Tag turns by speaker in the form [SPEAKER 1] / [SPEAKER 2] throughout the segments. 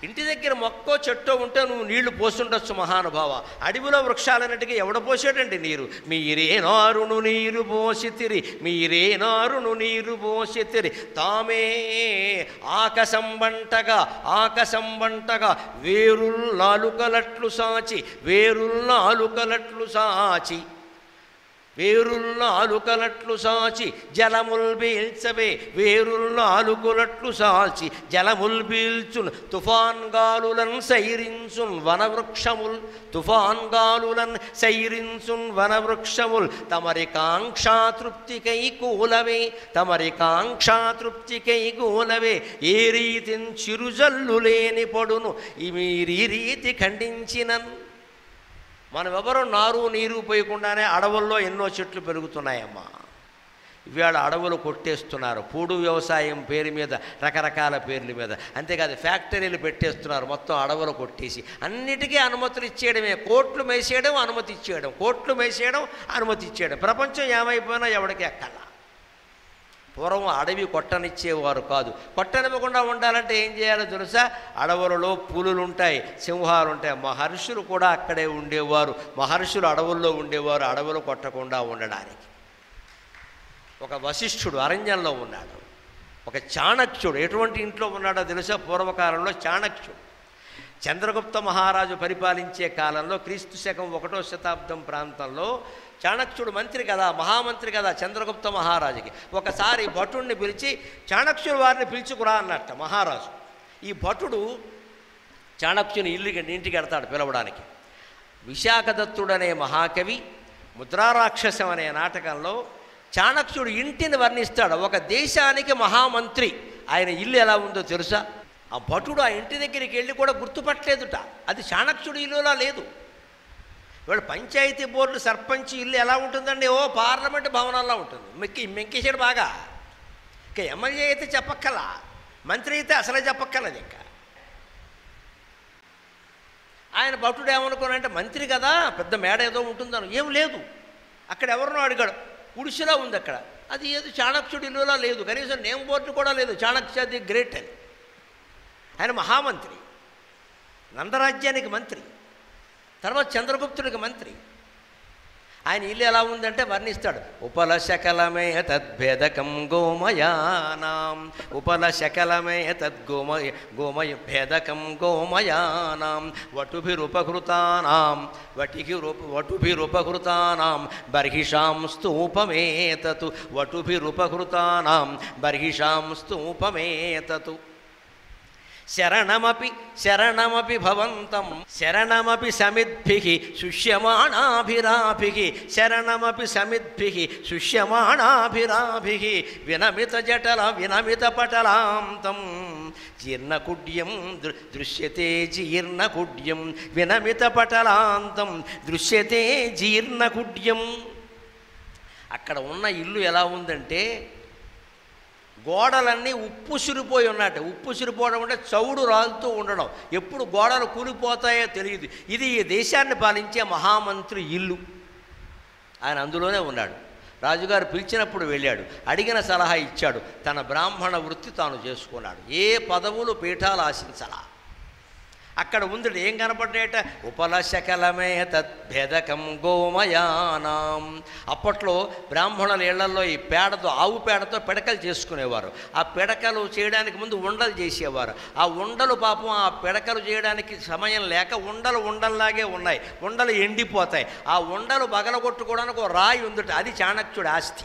[SPEAKER 1] ఇంటి దగ్గర మొక్కో చెట్టో ఉంటే నువ్వు నీళ్లు పోస్తుండొచ్చు మహానుభావ అడవిలో వృక్షాలన్నిటికీ ఎవడ పోసాడండి నీరు మీరే నారును నీరు పోసితిరి మీరే నారును నీరు పోసితిరి తామే ఆకసం వంటగా ఆకసం వంటగా వేరుల్ నాలుకలట్లు సాచి వేరుల్ నాలుకలట్లు సాచి వేరున్న ఆలుకలట్లు సాచి జలముల్ పీల్చవే వేరున్న ఆలుకులట్లు సాచి జలముల్ పీల్చున్ తుఫాన్ గాలులన్ సైరించున్ వనవృక్షముల్ తుఫాన్ గాలులన్ సైరించున్ వనవృక్షముల్ తమరి కాంక్షాతృప్తికై కూలవే తమరి కాంక్షాతృప్తికై కూలవే ఏ రీతిన్ చిరుజల్లు లేని పడును ఈ మీరీ రీతి ఖండించినన్ మనం ఎవరో నారు నీరు పోయకుండానే అడవుల్లో ఎన్నో చెట్లు పెరుగుతున్నాయమ్మా ఇవాళ అడవులు కొట్టేస్తున్నారు పూడు వ్యవసాయం పేరు మీద రకరకాల పేర్ల మీద అంతేకాదు ఫ్యాక్టరీలు పెట్టేస్తున్నారు మొత్తం అడవులు కొట్టేసి అన్నిటికీ అనుమతులు ఇచ్చేయడమే కోట్లు మేసేయడం అనుమతి ఇచ్చేయడం కోట్లు మేసేయడం అనుమతి ఇచ్చేయడం ప్రపంచం ఏమైపోయినా ఎవడికి ఎక్కల పూర్వం అడవి కొట్టనిచ్చేవారు కాదు కొట్టనివ్వకుండా ఉండాలంటే ఏం చేయాలో తెలుసా అడవులలో పులులు ఉంటాయి సింహాలు ఉంటాయి మహర్షులు కూడా అక్కడే ఉండేవారు మహర్షులు అడవుల్లో ఉండేవారు అడవులు కొట్టకుండా ఉండడానికి ఒక వశిష్ఠుడు అరణ్యంలో ఉన్నాడు ఒక చాణక్యుడు ఎటువంటి ఇంట్లో ఉన్నాడో తెలుసా పూర్వకాలంలో చాణక్యుడు చంద్రగుప్త మహారాజు పరిపాలించే కాలంలో క్రీస్తు శకం ఒకటో శతాబ్దం ప్రాంతంలో చాణక్యుడు మంత్రి కదా మహామంత్రి కదా చంద్రగుప్త మహారాజుకి ఒకసారి భటుడిని పిలిచి చాణక్యుడు వారిని పిలుచుకురా అన్నట్ట మహారాజు ఈ భటుడు చాణక్యుని ఇల్లుకి ఇంటికి వెడతాడు పిలవడానికి విశాఖదత్తుడు అనే మహాకవి ముద్రారాక్షసం అనే నాటకంలో చాణక్యుడు ఇంటిని వర్ణిస్తాడు ఒక దేశానికి మహామంత్రి ఆయన ఇల్లు ఎలా ఉందో తెలుసా ఆ భటుడు ఆ ఇంటి దగ్గరికి వెళ్ళి కూడా గుర్తుపట్టలేదుట అది చాణక్యుడి ఇల్లులా లేదు ఇవాళ పంచాయతీ బోర్డు సర్పంచ్ ఇల్లు ఎలా ఉంటుందండి ఓ పార్లమెంట్ భవనంలో ఉంటుంది మెక్కి మెంకేశాడు బాగా ఇక ఎమ్మెల్యే అయితే చెప్పక్కల మంత్రి అయితే అసలే చెప్పక్కర్లేదు ఇంకా ఆయన భటుడు ఏమనుకున్నాడంటే మంత్రి కదా పెద్ద మేడ ఏదో ఉంటుందని ఏం లేదు అక్కడ ఎవరినో అడిగాడు గుడిసెలా ఉంది అక్కడ అది ఏదో చాణక్యుడి ఇల్లులా లేదు కనీసం నేమ్ బోర్డు కూడా లేదు చాణక్య ది గ్రేట్ అని ఆయన మహామంత్రి నందరాజ్యానికి మంత్రి తర్వాత చంద్రగుప్తుడికి మంత్రి ఆయన ఇల్లు ఎలా ఉందంటే వర్ణిస్తాడు ఉపల శకలమే తద్భేదకం గోమయానాం ఉపల శకలమే తద్గోమయ గోమయ భేదకం గోమయానాం వటుభిరుపకృతానాం వటికి వటుభిరుపకృతానాం బర్హిషాం స్తూపమేతతు వటుభిరుపకృతానాం బర్హిషాం స్తూపమేతతు శరణమపి శరణమపి భవంతం శరణమపి సమిద్భిః శుష్యమాణాభిరాభిః శరణమపి సమిద్భిః శుష్యమాణాభిరాభిః వినమిత జటల వినమిత పటలాంతం జీర్ణకుడ్యం దృ దృశ్యతే జీర్ణకుడ్యం వినమిత పటలాంతం దృశ్యతే జీర్ణకుడ్యం అక్కడ ఉన్న ఇల్లు ఎలా ఉందంటే గోడలన్నీ ఉప్పు సిరిపోయి ఉన్నట్టు ఉప్పు సిరిపోవడం అంటే చౌడు రాలుతూ ఉండడం ఎప్పుడు గోడలు కూలిపోతాయో తెలియదు ఇది ఈ దేశాన్ని పాలించే మహామంత్రి ఇల్లు ఆయన అందులోనే ఉన్నాడు రాజుగారు పిలిచినప్పుడు వెళ్ళాడు అడిగిన సలహా ఇచ్చాడు తన బ్రాహ్మణ వృత్తి తాను చేసుకున్నాడు ఏ పదవులు పీఠాలు ఆశించలా అక్కడ ఉంది ఏం కనపడ్డాయట ఉపలశకలమే తద్భేదకం గోమయానాం అప్పట్లో బ్రాహ్మణుల ఇళ్లలో ఈ పేడతో ఆవు పేడతో పిడకలు చేసుకునేవారు ఆ పిడకలు చేయడానికి ముందు ఉండలు చేసేవారు ఆ ఉండలు పాపం ఆ పిడకలు చేయడానికి సమయం లేక ఉండలు ఉండల్లాగే ఉన్నాయి ఉండలు ఎండిపోతాయి ఆ ఉండలు బగలగొట్టుకోవడానికి ఒక రాయి ఉందట అది చాణక్యుడి ఆస్తి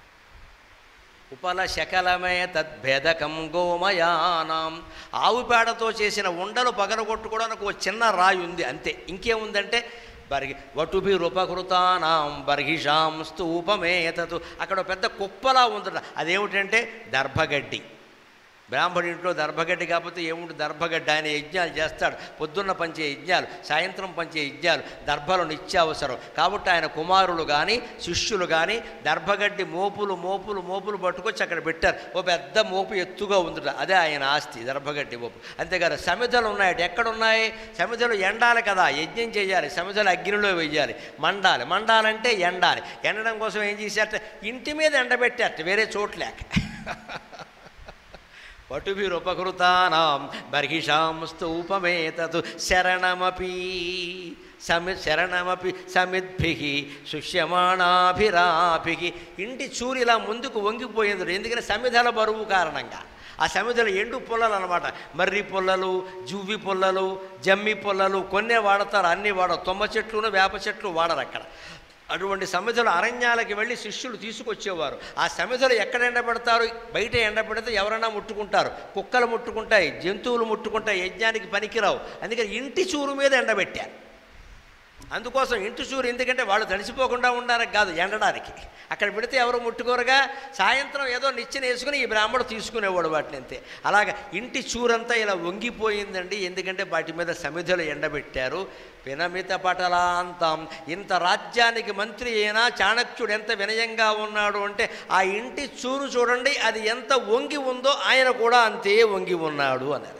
[SPEAKER 1] ఉపల శకలమే తద్భేదకం గోమయానాం ఆవు పేడతో చేసిన ఉండలు పగలగొట్టుకోవడానికి ఒక చిన్న రాయి ఉంది అంతే ఇంకేముందంటే బర్గి వటుభి రూపకృతానాం బర్హిషాం స్తూపమేతతు అక్కడ ఒక పెద్ద కుప్పలా ఉందట అదేమిటంటే దర్భగడ్డి బ్రాహ్మణి ఇంట్లో దర్భగడ్డి కాకపోతే ఏముంటుంది దర్భగడ్డి ఆయన యజ్ఞాలు చేస్తాడు పొద్దున్న పంచే యజ్ఞాలు సాయంత్రం పంచే యజ్ఞాలు దర్భలు నిత్యావసరం కాబట్టి ఆయన కుమారులు కానీ శిష్యులు కానీ దర్భగడ్డి మోపులు మోపులు మోపులు పట్టుకొచ్చి అక్కడ పెట్టారు ఓ పెద్ద మోపు ఎత్తుగా ఉందిట అదే ఆయన ఆస్తి దర్భగడ్డి మోపు అంతేకాదు సమిధలు ఉన్నాయట ఎక్కడున్నాయి సమిధలు ఎండాలి కదా యజ్ఞం చేయాలి సమిధలు అగ్నిలో వెయ్యాలి మండాలి మండాలంటే ఎండాలి ఎండడం కోసం ఏం చేశారట ఇంటి మీద ఎండబెట్టారట వేరే చోట్లేక పటుభిరుపకృతానాం బర్హిషాం స్తూపమేతతు శరణమపి సమి శరణమపి సమిద్భి శుష్యమాణాభిరాభి ఇంటి చూరిలా ముందుకు వంగిపోయింది ఎందుకని సమిధల బరువు కారణంగా ఆ సమిధలు ఎండు పుల్లలు అనమాట మర్రి పుల్లలు జువ్వి పుల్లలు జమ్మి పుల్లలు కొన్నే వాడతారు అన్నీ వాడరు తుమ్మ చెట్లును వేప చెట్లు వాడరు అక్కడ అటువంటి సమిధలు అరణ్యాలకు వెళ్ళి శిష్యులు తీసుకొచ్చేవారు ఆ సమిధలు ఎక్కడ ఎండబెడతారు బయట ఎండబెడితే ఎవరైనా ముట్టుకుంటారు కుక్కలు ముట్టుకుంటాయి జంతువులు ముట్టుకుంటాయి యజ్ఞానికి పనికిరావు అందుకని ఇంటి చూరు మీద ఎండబెట్టారు అందుకోసం ఇంటి చూరు ఎందుకంటే వాళ్ళు తడిసిపోకుండా ఉండడానికి కాదు ఎండడానికి అక్కడ పెడితే ఎవరు ముట్టుకోరుగా సాయంత్రం ఏదో నిచ్చెన వేసుకుని ఈ బ్రాహ్మడు తీసుకునేవాడు వాటిని అంతే అలాగ ఇంటి చూరంతా ఇలా వంగిపోయిందండి ఎందుకంటే వాటి మీద సమిధులు ఎండబెట్టారు పినమిత పటలాంతం ఇంత రాజ్యానికి మంత్రి అయినా చాణక్యుడు ఎంత వినయంగా ఉన్నాడు అంటే ఆ ఇంటి చూరు చూడండి అది ఎంత వంగి ఉందో ఆయన కూడా అంతే వంగి ఉన్నాడు అన్నారు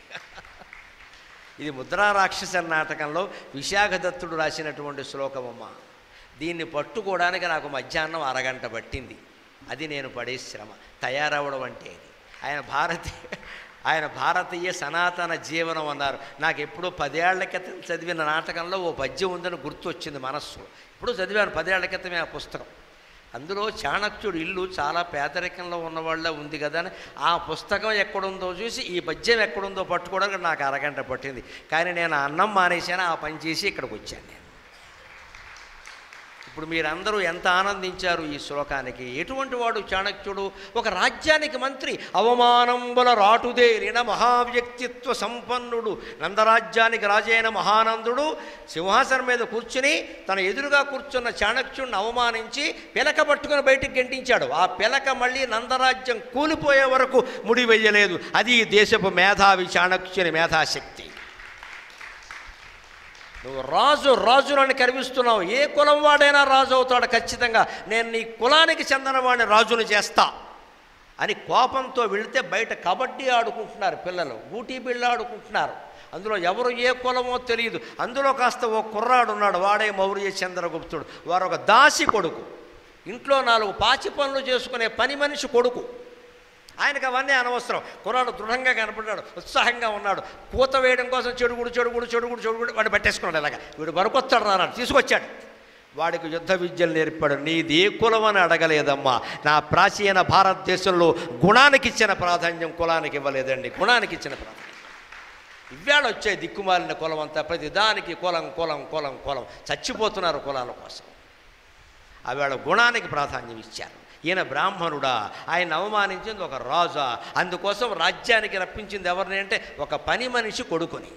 [SPEAKER 1] ఇది ముద్రా రాక్షస నాటకంలో విశాఖదత్తుడు రాసినటువంటి శ్లోకమమ్మ దీన్ని పట్టుకోవడానికి నాకు మధ్యాహ్నం అరగంట పట్టింది అది నేను పడే శ్రమ తయారవడం అంటే ఇది ఆయన భారతీయ ఆయన భారతీయ సనాతన జీవనం అన్నారు నాకు ఎప్పుడో పదేళ్ల క్రితం చదివిన నాటకంలో ఓ పద్యం ఉందని గుర్తు వచ్చింది మనస్సు ఇప్పుడు చదివాను పదేళ్ల క్రితమే ఆ పుస్తకం అందులో చాణక్యుడు ఇల్లు చాలా పేదరికంలో ఉన్నవాళ్ళ ఉంది కదా అని ఆ పుస్తకం ఎక్కడుందో చూసి ఈ పద్యం ఎక్కడుందో పట్టుకోవడానికి నాకు అరగంట పట్టింది కానీ నేను ఆ అన్నం మానేశాను ఆ పని చేసి ఇక్కడికి వచ్చాను నేను ఇప్పుడు మీరందరూ ఎంత ఆనందించారు ఈ శ్లోకానికి ఎటువంటి వాడు చాణక్యుడు ఒక రాజ్యానికి మంత్రి అవమానంబుల రాటుదేరిన మహావ్యక్తిత్వ సంపన్నుడు నందరాజ్యానికి రాజైన మహానందుడు సింహాసనం మీద కూర్చుని తన ఎదురుగా కూర్చున్న చాణక్యుడిని అవమానించి పిలక పట్టుకుని బయటికి గెంటించాడు ఆ పిలక మళ్ళీ నందరాజ్యం కూలిపోయే వరకు ముడి వెయ్యలేదు అది ఈ దేశపు మేధావి చాణక్యుని మేధాశక్తి నువ్వు రాజు రాజులని కరిపిస్తున్నావు ఏ కులం వాడైనా రాజు అవుతాడు ఖచ్చితంగా నేను నీ కులానికి చెందిన వాడిని రాజును చేస్తా అని కోపంతో వెళితే బయట కబడ్డీ ఆడుకుంటున్నారు పిల్లలు ఊటీ బిళ్ళ ఆడుకుంటున్నారు అందులో ఎవరు ఏ కులమో తెలియదు అందులో కాస్త ఓ కుర్రాడు ఉన్నాడు వాడే మౌర్య చంద్రగుప్తుడు వారు ఒక దాసి కొడుకు ఇంట్లో నాలుగు పాచి పనులు చేసుకునే పని మనిషి కొడుకు ఆయనకు అవన్నీ అనవసరం కుర్రాడు దృఢంగా కనపడ్డాడు ఉత్సాహంగా ఉన్నాడు కూత వేయడం కోసం చెడుగుడు చెడుగుడు చెడుగుడు చెడుగుడు వాడు పెట్టేసుకున్నాడు ఇలాగా వీడు బరుకొస్తాడు రానాడు తీసుకొచ్చాడు వాడికి యుద్ధ విద్యలు నేర్పాడు నీది ఏ కులం అని అడగలేదమ్మా నా ప్రాచీన భారతదేశంలో గుణానికి ఇచ్చిన ప్రాధాన్యం కులానికి ఇవ్వలేదండి గుణానికి ఇచ్చిన ప్రాధాన్యం ఇవాళ వచ్చే దిక్కుమాలిన కులం అంతా ప్రతి దానికి కులం కులం కులం కులం చచ్చిపోతున్నారు కులాల కోసం ఆవేళ గుణానికి ప్రాధాన్యం ఇచ్చారు ఈయన బ్రాహ్మణుడా ఆయన అవమానించింది ఒక రాజా అందుకోసం రాజ్యానికి రప్పించింది ఎవరిని అంటే ఒక పని మనిషి కొడుకుని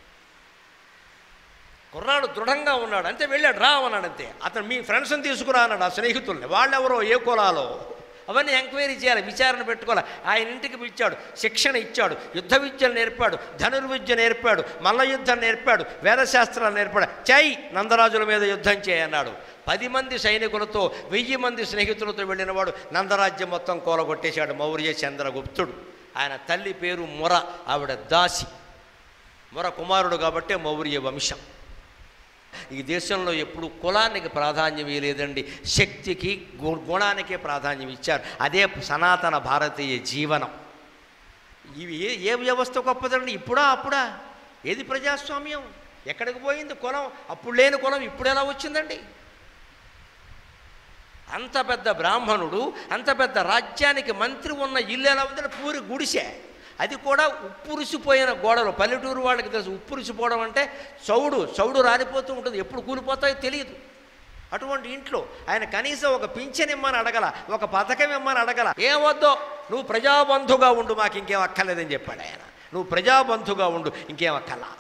[SPEAKER 1] కుర్రాడు దృఢంగా ఉన్నాడు అంతే వెళ్ళాడు రా అన్నాడు అంతే అతను మీ ఫ్రెండ్స్ని తీసుకురా అన్నాడు ఆ స్నేహితుల్ని వాళ్ళెవరో ఏ కులాలో అవన్నీ ఎంక్వైరీ చేయాలి విచారణ పెట్టుకోవాలి ఆయన ఇంటికి పిలిచాడు శిక్షణ ఇచ్చాడు యుద్ధ విద్యలు నేర్పాడు ధనుర్విద్య నేర్పాడు మల్ల యుద్ధం నేర్పాడు వేదశాస్త్రాలు నేర్పాడు చై నందరాజుల మీద యుద్ధం చేయన్నాడు పది మంది సైనికులతో వెయ్యి మంది స్నేహితులతో వెళ్ళినవాడు నందరాజ్యం మొత్తం కూలగొట్టేశాడు మౌర్య చంద్రగుప్తుడు ఆయన తల్లి పేరు మొర ఆవిడ దాసి మొర కుమారుడు కాబట్టే మౌర్య వంశం ఈ దేశంలో ఎప్పుడు కులానికి ప్రాధాన్యం ఇవ్వలేదండి శక్తికి గు- గుణానికే ప్రాధాన్యం ఇచ్చారు అదే సనాతన భారతీయ జీవనం ఇవి ఏ ఏ వ్యవస్థ గొప్పదండి ఇప్పుడా అప్పుడా ఏది ప్రజాస్వామ్యం ఎక్కడికి పోయింది కులం అప్పుడు లేని కులం ఇప్పుడు ఎలా వచ్చిందండి అంత పెద్ద బ్రాహ్మణుడు అంత పెద్ద రాజ్యానికి మంత్రి ఉన్న ఇల్లు ఎలా ఉందంటే పూరి గుడిసె అది కూడా ఉప్పురిసిపోయిన గోడలు పల్లెటూరు వాళ్ళకి తెలుసు ఉప్పురిసిపోవడం అంటే చౌడు చౌడు రాలిపోతూ ఉంటుంది ఎప్పుడు కూలిపోతాయో తెలియదు అటువంటి ఇంట్లో ఆయన కనీసం ఒక పింఛన్ ఇమ్మని అడగల ఒక పథకం ఇమ్మని అడగల ఏమొద్దో నువ్వు ప్రజాబంధుగా ఉండు మాకు ఇంకేం అక్కర్లేదని చెప్పాడు ఆయన నువ్వు ప్రజాబంధుగా ఉండు ఇంకేం అక్కర్లా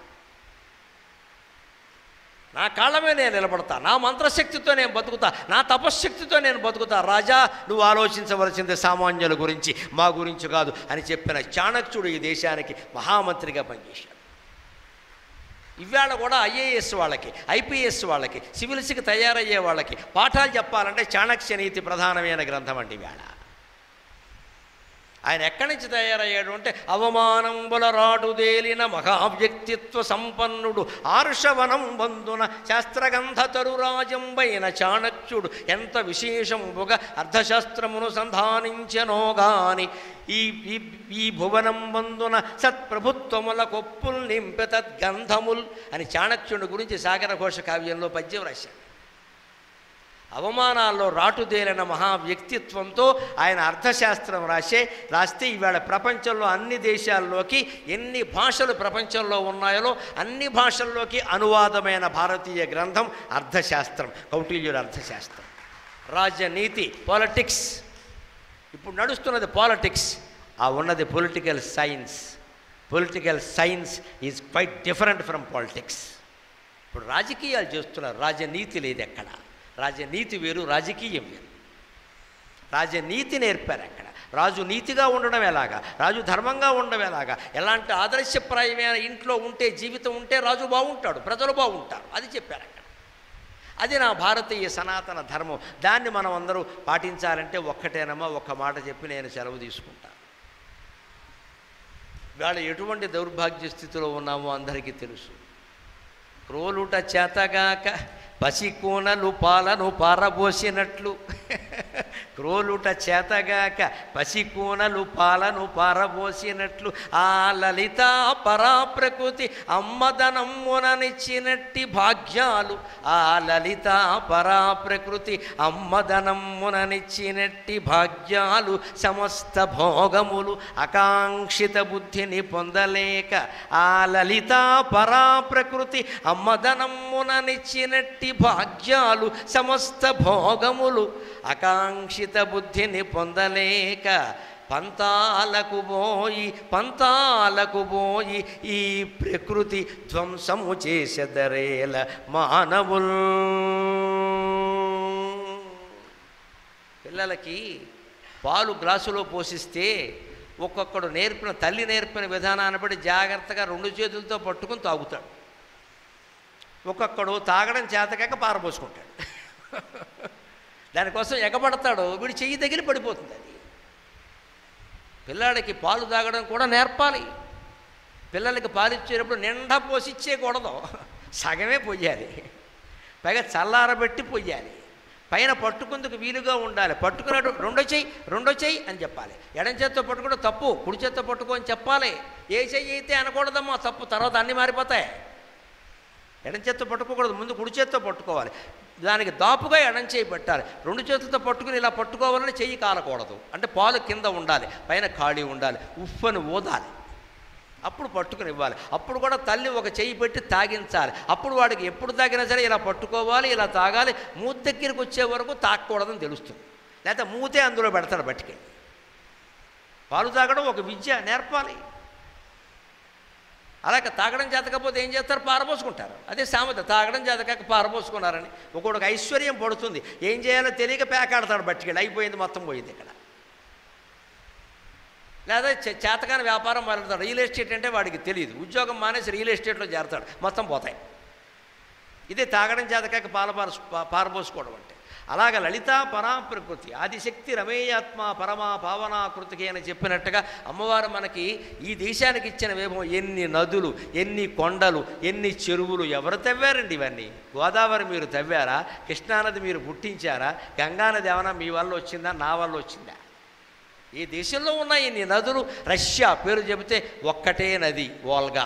[SPEAKER 1] నా కాళ్ళమే నేను నిలబడతా నా మంత్రశక్తితో నేను బతుకుతా నా తపశ్శక్తితో నేను బతుకుతా రాజా నువ్వు ఆలోచించవలసింది సామాన్యుల గురించి మా గురించి కాదు అని చెప్పిన చాణక్యుడు ఈ దేశానికి మహామంత్రిగా పనిచేశాడు ఇవాళ కూడా ఐఏఎస్ వాళ్ళకి ఐపీఎస్ వాళ్ళకి సివిల్స్కి తయారయ్యే వాళ్ళకి పాఠాలు చెప్పాలంటే చాణక్య నీతి ప్రధానమైన గ్రంథం అండి ఇవాళ ఆయన ఎక్కడి నుంచి తయారయ్యాడు అంటే అవమానంబుల రాటుదేలిన మహావ్యక్తిత్వ సంపన్నుడు ఆర్షవనం బంధున శాస్త్రగంధ తరురాజంబైన చాణక్యుడు ఎంత విశేషంబుగా అర్థశాస్త్రమును సంధానించెనో గాని ఈ ఈ ఈ భువనం బంధున సత్ప్రభుత్వముల కొప్పుల్ నింపె తద్గంధముల్ అని చాణక్యుడి గురించి సాగర ఘోష కావ్యంలో పద్యం రాశాడు అవమానాల్లో రాటుదేలిన మహా వ్యక్తిత్వంతో ఆయన అర్థశాస్త్రం రాసే రాస్తే ఇవాళ ప్రపంచంలో అన్ని దేశాల్లోకి ఎన్ని భాషలు ప్రపంచంలో ఉన్నాయో అన్ని భాషల్లోకి అనువాదమైన భారతీయ గ్రంథం అర్థశాస్త్రం కౌటిల్యుడు అర్థశాస్త్రం రాజనీతి పాలిటిక్స్ ఇప్పుడు నడుస్తున్నది పాలిటిక్స్ ఆ ఉన్నది political science political science is quite different from politics ఇప్పుడు రాజకీయాలు చేస్తున్నారు రాజనీతి లేదు ఎక్కడ రాజనీతి వేరు రాజకీయం వేరు రాజనీతి నేర్పారు అక్కడ రాజు నీతిగా ఉండడం ఎలాగా రాజు ధర్మంగా ఉండడం ఎలాగా ఎలాంటి ఆదర్శప్రాయమైన ఇంట్లో ఉంటే జీవితం ఉంటే రాజు బాగుంటాడు ప్రజలు బాగుంటారు అది చెప్పారు అక్కడ అది నా భారతీయ సనాతన ధర్మం దాన్ని మనం అందరూ పాటించాలంటే ఒక్కటేనమ్మా ఒక్క మాట చెప్పి నేను సెలవు తీసుకుంటాను ఇవాళ ఎటువంటి దౌర్భాగ్య స్థితిలో ఉన్నామో అందరికీ తెలుసు క్రోలుట చేతగాక పసికోనలు పాలను పారబోసినట్లు క్రోలుట చేతగాక పసికోనలు పాలను పారబోసినట్లు ఆ లలిత పరాప్రకృతి అమ్మదనమ్ముననిచ్చినట్టి భాగ్యాలు ఆ లలిత పరాప్రకృతి అమ్మదనమ్ముననిచ్చినట్టి భాగ్యాలు సమస్త భోగములు ఆకాంక్షిత బుద్ధిని పొందలేక ఆ లలిత పరాప్రకృతి అమ్మదనమ్ముననిచ్చినట్టి భాగ్యాలు సమస్త భోగములు ఆకాంక్షిత బుద్ధిని పొందలేక పంతాలకు పోయి పంతాలకు పోయి ఈ ప్రకృతి ధ్వంసము చేసెదరేల మానవులు పిల్లలకి పాలు గ్లాసులో పోషిస్తే ఒక్కొక్కడు నేర్పిన తల్లి నేర్పిన విధానాన్ని బట్టి జాగ్రత్తగా రెండు చేతులతో పట్టుకుని తాగుతాడు ఒక్కొక్కడు తాగడం చేతకాక పారబోసుకుంటాడు దానికోసం ఎగబడతాడు వీడి చెయ్యి తగిలి పడిపోతుంది అది పిల్లాడికి పాలు తాగడం కూడా నేర్పాలి పిల్లలకి పాలిచ్చేటప్పుడు నిండా పోసిచ్చేయకూడదు సగమే పొయ్యాలి పైగా చల్లారబెట్టి పొయ్యాలి పైన పట్టుకుందుకు వీలుగా ఉండాలి పట్టుకున్నట్టు రెండో చెయ్యి రెండో చెయ్యి అని చెప్పాలి ఎడం చేత్తో పట్టుకోవడం తప్పు కుడి చేత్తో పట్టుకో అని చెప్పాలి ఏ చెయ్యి అయితే అనకూడదమ్మా తప్పు తర్వాత అన్నీ మారిపోతాయి ఎడం చేత్తో పట్టుకోకూడదు ముందు కుడి చేత్తో పట్టుకోవాలి దానికి దాపుగా ఎడం చేయి పెట్టాలి రెండు చేతులతో పట్టుకుని ఇలా పట్టుకోవాలని చెయ్యి కాలకూడదు అంటే పాలు కింద ఉండాలి పైన ఖాళీ ఉండాలి ఉప్పని ఊదాలి అప్పుడు పట్టుకుని ఇవ్వాలి అప్పుడు కూడా తల్లి ఒక చెయ్యి పెట్టి తాగించాలి అప్పుడు వాడికి ఎప్పుడు తాగినా సరే ఇలా పట్టుకోవాలి ఇలా తాగాలి మూత దగ్గరికి వచ్చే వరకు తాగకూడదని తెలుస్తుంది లేకపోతే మూతే అందులో పెడతాడు బట్టికెళ్ళి పాలు తాగడం ఒక విద్య నేర్పాలి అలాగే తాగడం చేతకపోతే ఏం చేస్తారు పారబోసుకుంటారు అదే సామెత తాగడం చేతకాక పారబోసుకున్నారని ఒకడికి ఐశ్వర్యం పడుతుంది ఏం చేయాలో తెలియక పేకాడతాడు బట్టికెళ్ళి అయిపోయింది మొత్తం పోయింది ఇక్కడ లేదా చే- చేతకాని వ్యాపారం మొదలెడతాడు రియల్ ఎస్టేట్ అంటే వాడికి తెలియదు ఉద్యోగం మానేసి రియల్ ఎస్టేట్లో చేరతాడు మొత్తం పోతాయి ఇదే తాగడం చేతకాక పాలపార పారబోసుకోవడం అంటే అలాగ లలితా పరా ప్రకృతి ఆదిశక్తి రమేయాత్మ పరమా పావనాకృతికి అని చెప్పినట్టుగా అమ్మవారు మనకి ఈ దేశానికి ఇచ్చిన వేమో ఎన్ని నదులు ఎన్ని కొండలు ఎన్ని చెరువులు ఎవరు తవ్వారండి ఇవన్నీ గోదావరి మీరు తవ్వారా కృష్ణానది మీరు పుట్టించారా గంగానది ఏమైనా మీ వల్ల వచ్చిందా నా వల్ల వచ్చిందా ఈ దేశంలో ఉన్న ఇన్ని నదులు రష్యా పేరు చెబితే ఒక్కటే నది వోల్గా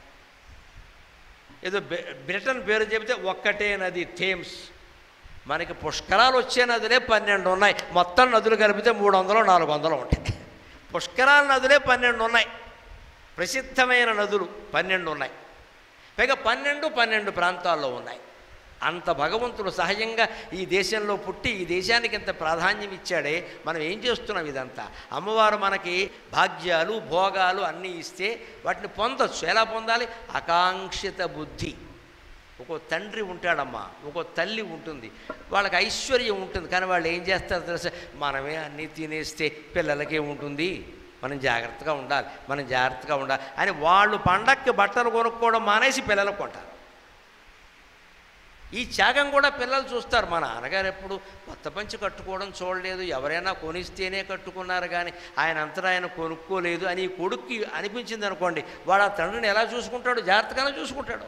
[SPEAKER 1] ఏదో బ్రి- బ్రిటన్ పేరు చెబితే ఒక్కటే నది థేమ్స్ మనకి పుష్కరాలు వచ్చే నదులే పన్నెండు ఉన్నాయి మొత్తం నదులు కలిపితే మూడు వందలు నాలుగు వందలు ఉంటాయి పుష్కరాల నదులే పన్నెండు ఉన్నాయి ప్రసిద్ధమైన నదులు పన్నెండు ఉన్నాయి పైగా పన్నెండు పన్నెండు ప్రాంతాల్లో ఉన్నాయి అంత భగవంతుడు సహజంగా ఈ దేశంలో పుట్టి ఈ దేశానికి ఇంత ప్రాధాన్యం ఇచ్చాడే మనం ఏం చేస్తున్నాం ఇదంతా అమ్మవారు మనకి భాగ్యాలు భోగాలు అన్నీ ఇస్తే వాటిని పొందొచ్చు ఎలా పొందాలి ఆకాంక్షిత బుద్ధి ఒక్కో తండ్రి ఉంటాడమ్మా ఒక్కో తల్లి ఉంటుంది వాళ్ళకి ఐశ్వర్యం ఉంటుంది కానీ వాళ్ళు ఏం చేస్తారో తెలుసా మనమే అన్నీ తినేస్తే పిల్లలకే ఉంటుంది మనం జాగ్రత్తగా ఉండాలి మనం జాగ్రత్తగా ఉండాలి అని వాళ్ళు పండక్కి బట్టలు కొనుక్కోవడం మానేసి పిల్లలకు కొంటారు ఈ త్యాగం కూడా పిల్లలు చూస్తారు మా నాన్నగారు ఎప్పుడు కొత్త పంచి కట్టుకోవడం చూడలేదు ఎవరైనా కొనిస్తేనే కట్టుకున్నారు కానీ ఆయన అంతటా ఆయన కొనుక్కోలేదు అని ఈ కొడుక్కి అనిపించింది అనుకోండి వాడు ఆ తండ్రిని ఎలా చూసుకుంటాడు జాగ్రత్తగానే చూసుకుంటాడు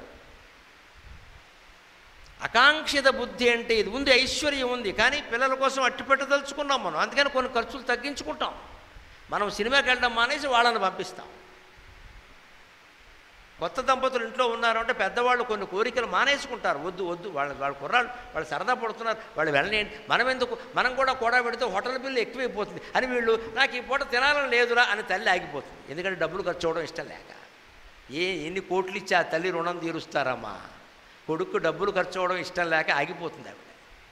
[SPEAKER 1] అకాంక్షిత బుద్ధి అంటే ఇది ఉంది ఐశ్వర్యం ఉంది కానీ పిల్లల కోసం అట్టి పెట్టదలుచుకున్నాం మనం అందుకని కొన్ని ఖర్చులు తగ్గించుకుంటాం మనం సినిమాకి వెళ్ళడం మానేసి వాళ్ళని పంపిస్తాం కొత్త దంపతులు ఇంట్లో ఉన్నారు అంటే పెద్దవాళ్ళు కొన్ని కోరికలు మానేసుకుంటారు వద్దు వద్దు వాళ్ళ వాళ్ళ కుర్రాళ్ళు వాళ్ళు సరదా పడుతున్నారు వాళ్ళు వెళ్ళనేయండి మనం ఎందుకు మనం కూడా కూడా పెడితే హోటల్ బిల్లు ఎక్కువైపోతుంది అని వీళ్ళు నాకు ఈ పూట తినాలని లేదురా అని తల్లి ఆగిపోతుంది ఎందుకంటే డబ్బులు ఖర్చు అవడం ఇష్టం లేక ఏ ఎన్ని కోట్లు ఇచ్చి ఆ తల్లి రుణం తీరుస్తారమ్మా కొడుకు డబ్బులు ఖర్చు అవడం ఇష్టం లేక ఆగిపోతుంది ఆవిడ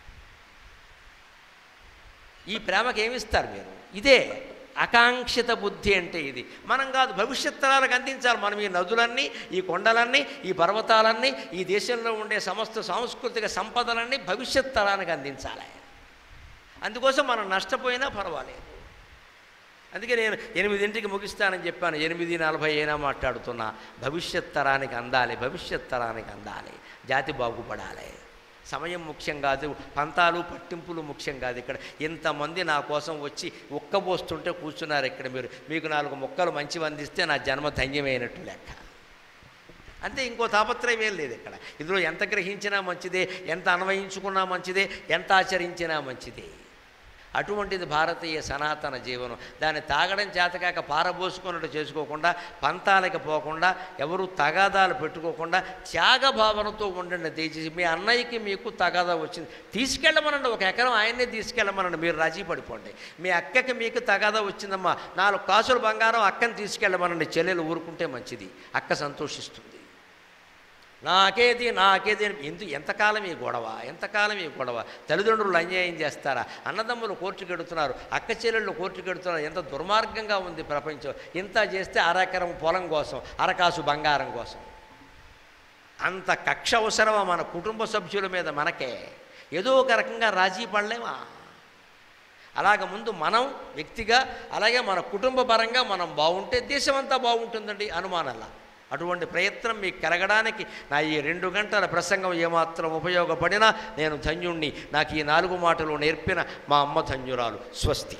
[SPEAKER 1] ఈ ప్రేమకి ఏమిస్తారు మీరు ఇదే అకాంక్షిత బుద్ధి అంటే ఇది మనం కాదు భవిష్యత్ తరాలకు అందించాలి మనం ఈ నదులన్నీ ఈ కొండలన్నీ ఈ పర్వతాలన్నీ ఈ దేశంలో ఉండే సమస్త సాంస్కృతిక సంపదలన్నీ భవిష్యత్ తరానికి అందించాలి అందుకోసం మనం నష్టపోయినా పర్వాలేదు అందుకే నేను ఎనిమిదింటికి ముగిస్తానని చెప్పాను ఎనిమిది నలభై అయినా మాట్లాడుతున్నా భవిష్యత్ తరానికి అందాలి భవిష్యత్ తరానికి అందాలి జాతి బాగుపడాలి సమయం ముఖ్యం కాదు పంతాలు పట్టింపులు ముఖ్యం కాదు ఇక్కడ ఇంతమంది నా కోసం వచ్చి ఉక్కబోస్తుంటే కూర్చున్నారు ఇక్కడ మీరు మీకు నాలుగు మొక్కలు మంచివి అందిస్తే నా జన్మ ధన్యమైనట్టు లెక్క అంతే ఇంకో తాపత్రయం ఏం లేదు ఇక్కడ ఇందులో ఎంత గ్రహించినా మంచిదే ఎంత అన్వయించుకున్నా మంచిదే ఎంత ఆచరించినా మంచిదే అటువంటిది భారతీయ సనాతన జీవనం దాన్ని తాగడం చేతకాక పారబోసుకున్నట్టు చేసుకోకుండా పంతాలకి పోకుండా ఎవరు తగాదాలు పెట్టుకోకుండా త్యాగ భావనతో ఉండండి దయచేసి మీ అన్నయ్యకి మీకు తగాదా వచ్చింది తీసుకెళ్ళమనండి ఒక ఎకరం ఆయన్నే తీసుకెళ్ళమనండి మీరు రాజీ పడిపోండి మీ అక్కకి మీకు తగాదా వచ్చిందమ్మా నాలుగు కాసులు బంగారం అక్కని తీసుకెళ్ళమనండి చెల్లెలు ఊరుకుంటే మంచిది అక్క సంతోషిస్తుంది నాకేది నాకేది అని ఎందు ఎంతకాలం ఈ గొడవ ఎంతకాలం ఈ గొడవ తల్లిదండ్రులు అన్యాయం చేస్తారా అన్నదమ్ములు కోర్టుకు ఎడుతున్నారు అక్క చెల్లెళ్ళు కోర్టుకు ఎడుతున్నారు ఎంత దుర్మార్గంగా ఉంది ప్రపంచం ఇంత చేస్తే అరెకరం పొలం కోసం అరకాసు బంగారం కోసం అంత కక్ష అవసరమా మన కుటుంబ సభ్యుల మీద మనకే ఏదో ఒక రకంగా రాజీ పడలేమా అలాగ ముందు మనం వ్యక్తిగా అలాగే మన కుటుంబ పరంగా మనం బాగుంటే దేశం అంతా బాగుంటుందండి అనుమానాల అటువంటి ప్రయత్నం మీకు కలగడానికి నా ఈ రెండు గంటల ప్రసంగం ఏమాత్రం ఉపయోగపడినా నేను ధన్యుణ్ణి నాకు ఈ నాలుగు మాటలు నేర్పిన మా అమ్మ ధన్యురాలు స్వస్తి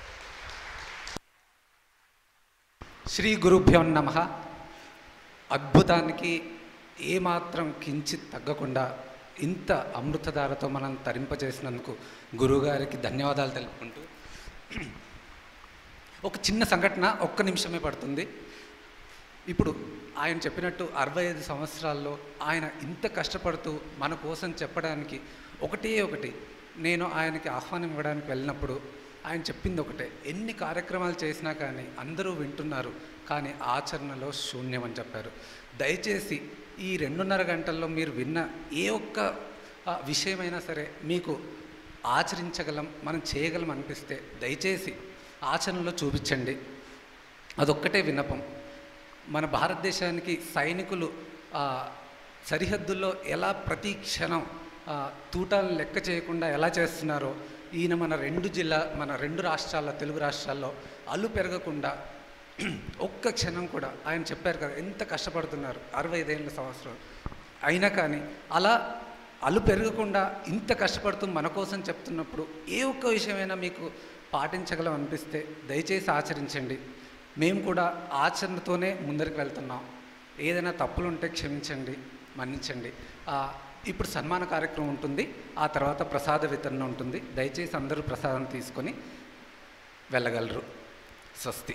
[SPEAKER 2] శ్రీ గురుభ్యో నమ అద్భుతానికి ఏమాత్రం కించిత్ తగ్గకుండా ఇంత అమృతధారతో మనం తరింపజేసినందుకు గురువుగారికి ధన్యవాదాలు తెలుపుకుంటూ ఒక చిన్న సంఘటన ఒక్క నిమిషమే పడుతుంది ఇప్పుడు ఆయన చెప్పినట్టు అరవై ఐదు సంవత్సరాల్లో ఆయన ఇంత కష్టపడుతూ మన కోసం చెప్పడానికి ఒకటే ఒకటి నేను ఆయనకి ఆహ్వానం ఇవ్వడానికి వెళ్ళినప్పుడు ఆయన చెప్పింది ఒకటే ఎన్ని కార్యక్రమాలు చేసినా కానీ అందరూ వింటున్నారు కానీ ఆచరణలో శూన్యం అని చెప్పారు దయచేసి ఈ రెండున్నర గంటల్లో మీరు విన్న ఏ ఒక్క ఆ, విషయమైనా సరే మీకు ఆచరించగలం మనం చేయగలం అనిపిస్తే దయచేసి ఆచరణలో చూపించండి అదొక్కటే విన్నపం మన భారతదేశానికి సైనికులు ఆ, సరిహద్దుల్లో ఎలా ప్రతి క్షణం ఆ, తూటాలను లెక్క చేయకుండా ఎలా చేస్తున్నారో ఈయన మన రెండు జిల్లా మన రెండు రాష్ట్రాల్లో తెలుగు రాష్ట్రాల్లో అల్లు పెరగకుండా ఒక్క క్షణం కూడా ఆయన చెప్పారు కదా ఎంత కష్టపడుతున్నారు అరవై ఐదేళ్ళ సంవత్సరం అయినా కానీ అలా అలు పెరగకుండా ఇంత కష్టపడుతూ మన కోసం చెప్తున్నప్పుడు ఏ ఒక్క విషయమైనా మీకు పాటించగలం అనిపిస్తే దయచేసి ఆచరించండి మేము కూడా ఆచరణతోనే ముందరికి వెళ్తున్నాం ఏదైనా తప్పులు ఉంటే క్షమించండి మన్నించండి ఆ, ఇప్పుడు సన్మాన కార్యక్రమం ఉంటుంది ఆ తర్వాత ప్రసాద వితరణ ఉంటుంది దయచేసి అందరూ ప్రసాదం తీసుకొని వెళ్ళగలరు స్వస్తి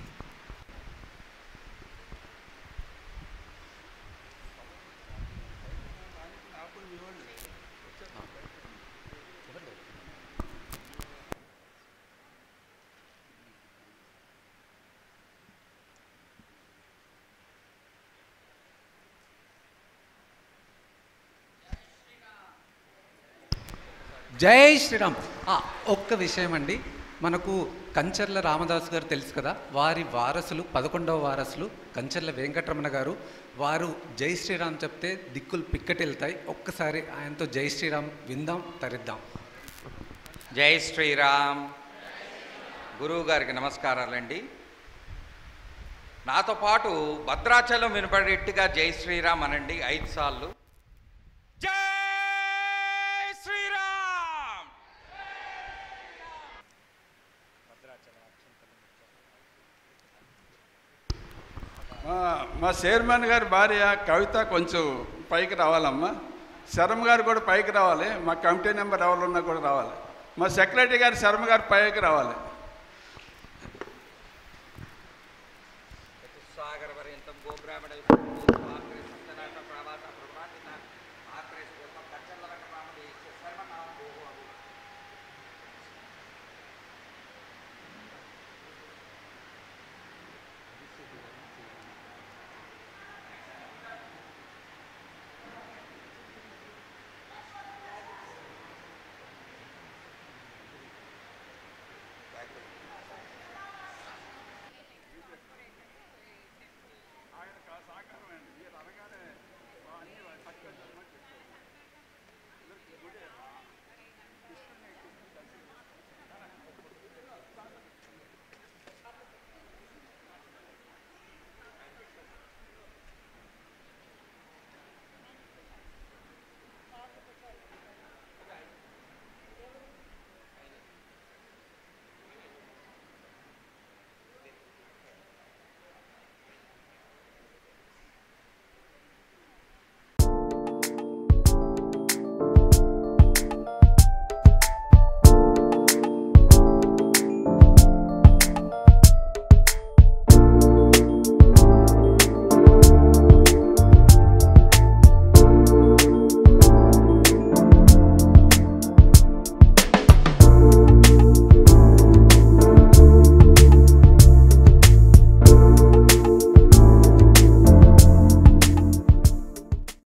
[SPEAKER 2] జై శ్రీరామ్ ఆ, ఒక్క విషయం అండి మనకు కంచర్ల రామదాస్ గారు తెలుసు కదా వారి వారసులు పదకొండవ వారసులు కంచర్ల వెంకటరమణ గారు వారు జై శ్రీరామ్ చెప్తే దిక్కులు పిక్కటెళ్తాయి ఒక్కసారి ఆయనతో జై శ్రీరామ్ విందాం తరిద్దాం
[SPEAKER 3] జై శ్రీరామ్ గురువు గారికి నమస్కారాలండి నాతో పాటు భద్రాచలం వినపడేట్టుగా జై శ్రీరామ్ అనండి ఐదు సార్లు జై
[SPEAKER 4] ఆ, మా చైర్మన్ గారి భార్య కవిత కొంచెం పైకి రావాలమ్మా శర్మ గారు కూడా పైకి రావాలి మా కమిటీ నెంబర్ ఎవరున్నా కూడా రావాలి మా సెక్రటరీ గారు శర్మ గారు పైకి రావాలి
[SPEAKER 3] చతుస్సాగర పర్యంతం గోబ్రాహ్మణ సత్యనారాయణ ప్రభాత ప్రభాతిన ఆగ్రేసి గొప్ప కచ్చల్లక రామడి సర్వనామ భూభు